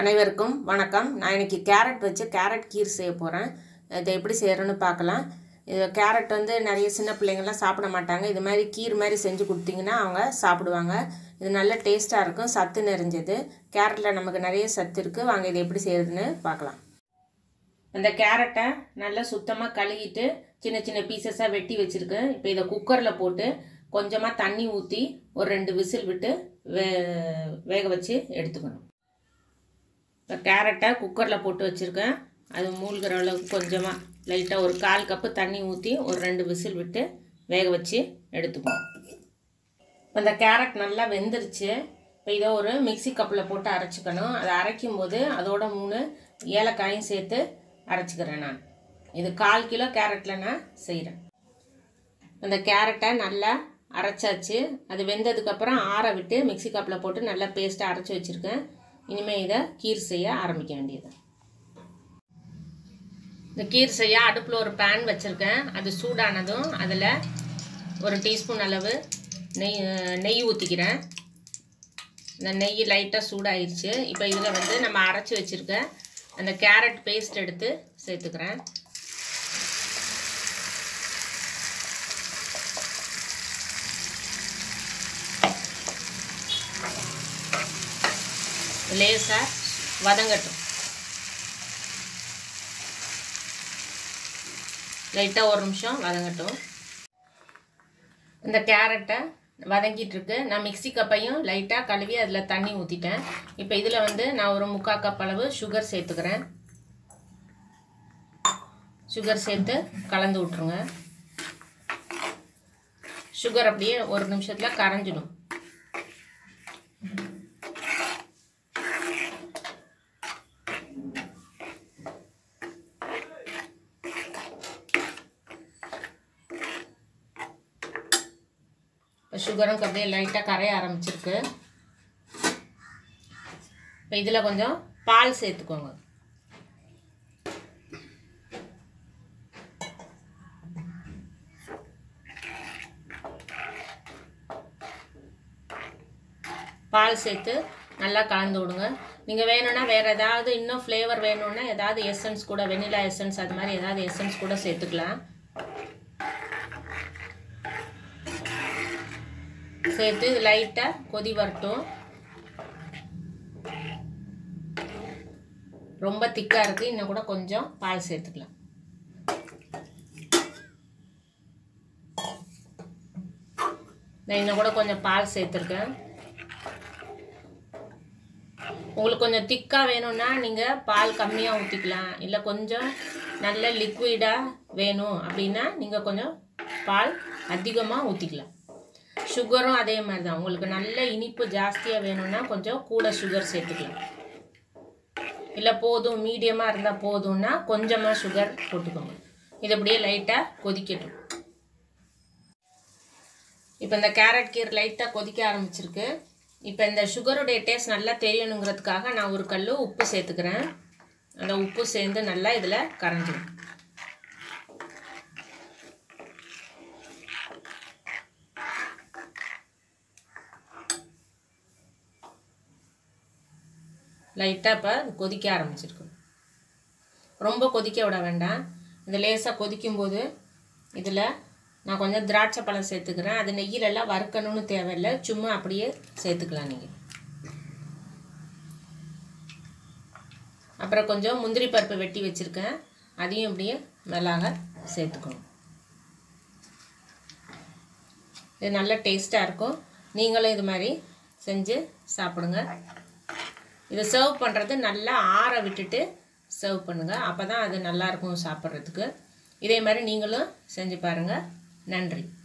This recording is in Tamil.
அனைவருக்கும் வணக்கம் நான் இன்னைக்கு கேரட் வச்சு கேரட் கீர் செய்ய போகிறேன் இதை எப்படி செய்கிறேன்னு பார்க்கலாம் இது கேரட் வந்து நிறைய சின்ன பிள்ளைங்கள்லாம் சாப்பிட மாட்டாங்க இது மாதிரி கீர் மாதிரி செஞ்சு கொடுத்தீங்கன்னா அவங்க சாப்பிடுவாங்க இது நல்ல டேஸ்ட்டாக இருக்கும் சத்து நிறைஞ்சது கேரட்டில் நமக்கு நிறைய சத்து இருக்குது வாங்க இதை எப்படி செய்கிறதுன்னு பார்க்கலாம் இந்த கேரட்டை நல்லா சுத்தமாக கழுவிட்டு சின்ன சின்ன பீசஸாக வெட்டி வச்சுருக்கேன் இப்போ இதை குக்கரில் போட்டு கொஞ்சமாக தண்ணி ஊற்றி ஒரு ரெண்டு விசில் விட்டு வே வேக வச்சு எடுத்துக்கணும் இப்போ கேரட்டை குக்கரில் போட்டு வச்சுருக்கேன் அது மூழ்கிற அளவுக்கு கொஞ்சமாக லைட்டாக ஒரு கால் கப்பு தண்ணி ஊற்றி ஒரு ரெண்டு விசில் விட்டு வேக வச்சு எடுத்துக்கணும் இப்போ இந்த கேரட் நல்லா வெந்துருச்சு இப்போ இதை ஒரு மிக்சி கப்பில் போட்டு அரைச்சிக்கணும் அதை அரைக்கும் போது அதோட மூணு ஏலக்காயும் சேர்த்து அரைச்சிக்கிறேன் நான் இது கால் கிலோ கேரட்டில் நான் செய்கிறேன் அந்த கேரட்டை நல்லா அரைச்சாச்சு அது வெந்ததுக்கப்புறம் ஆற விட்டு மிக்சி கப்பில் போட்டு நல்லா பேஸ்ட்டாக அரைச்சி வச்சுருக்கேன் இனிமேல் இதை கீர் செய்ய ஆரம்பிக்க வேண்டியது இந்த கீர் செய்ய அடுப்பில் ஒரு பேன் வச்சுருக்கேன் அது சூடானதும் அதில் ஒரு டீஸ்பூன் அளவு நெய் நெய் ஊற்றிக்கிறேன் இந்த நெய் லைட்டாக சூடாயிருச்சு இப்போ இதில் வந்து நம்ம அரைச்சி வச்சுருக்க அந்த கேரட் பேஸ்ட் எடுத்து சேர்த்துக்கிறேன் லேசாக வதங்கட்டும் லைட்டாக ஒரு நிமிஷம் வதங்கட்டும் இந்த கேரட்டை வதங்கிட்டு இருக்கு நான் மிக்சி கப்பையும் லைட்டாக கழுவி அதில் தண்ணி ஊற்றிட்டேன் இப்போ இதில் வந்து நான் ஒரு முக்கால் கப் அளவு சுகர் சேர்த்துக்கிறேன் சுகர் சேர்த்து கலந்து விட்ருங்க சுகர் அப்படியே ஒரு நிமிஷத்தில் கரைஞ்சிடும் இப்போ சுகரும் அப்படியே லைட்டாக கரைய ஆரம்பிச்சிருக்கு இப்போ இதில் கொஞ்சம் பால் சேர்த்துக்கோங்க பால் சேர்த்து நல்லா கலந்து விடுங்க நீங்கள் வேணும்னா வேறு ஏதாவது இன்னும் ஃப்ளேவர் வேணும்னா ஏதாவது எசன்ஸ் கூட வெனிலா எசன்ஸ் அது மாதிரி ஏதாவது எசன்ஸ் கூட சேர்த்துக்கலாம் சேர்த்து இது லைட்டாக கொதி வரட்டும் ரொம்ப திக்காக இருக்குது இன்னும் கூட கொஞ்சம் பால் சேர்த்துக்கலாம் நான் இன்னும் கூட கொஞ்சம் பால் சேர்த்துருக்கேன் உங்களுக்கு கொஞ்சம் திக்காக வேணும்னா நீங்கள் பால் கம்மியாக ஊற்றிக்கலாம் இல்லை கொஞ்சம் நல்ல லிக்விடாக வேணும் அப்படின்னா நீங்கள் கொஞ்சம் பால் அதிகமாக ஊற்றிக்கலாம் சுகரும் அதே மாதிரி தான் உங்களுக்கு நல்ல இனிப்பு ஜாஸ்தியாக வேணும்னா கொஞ்சம் கூட சுகர் சேர்த்துக்கலாம் இல்லை போதும் மீடியமாக இருந்தால் போதும்னா கொஞ்சமாக சுகர் போட்டுக்கோங்க இது அப்படியே லைட்டாக கொதிக்கட்டும் இப்போ இந்த கேரட் கீர் லைட்டாக கொதிக்க ஆரம்பிச்சிருக்கு இப்போ இந்த சுகருடைய டேஸ்ட் நல்லா தெரியணுங்கிறதுக்காக நான் ஒரு கல் உப்பு சேர்த்துக்கிறேன் அந்த உப்பு சேர்ந்து நல்லா இதில் கரைஞ்சிடும் லைட்டாக இப்போ கொதிக்க ஆரம்பிச்சிருக்கு ரொம்ப கொதிக்க விட வேண்டாம் இது லேசாக கொதிக்கும்போது இதில் நான் கொஞ்சம் திராட்சை பழம் சேர்த்துக்கிறேன் அது நெய்யிலெல்லாம் வறுக்கணும்னு தேவையில்லை சும்மா அப்படியே சேர்த்துக்கலாம் நீங்கள் அப்புறம் கொஞ்சம் முந்திரி பருப்பு வெட்டி வச்சுருக்கேன் அதையும் இப்படியே மேலாக சேர்த்துக்கணும் இது நல்ல டேஸ்ட்டாக இருக்கும் நீங்களும் இது மாதிரி செஞ்சு சாப்பிடுங்க இதை சர்வ் பண்ணுறது நல்லா ஆற விட்டுட்டு சர்வ் பண்ணுங்கள் அப்போ தான் அது நல்லாயிருக்கும் சாப்பிட்றதுக்கு இதே மாதிரி நீங்களும் செஞ்சு பாருங்கள் நன்றி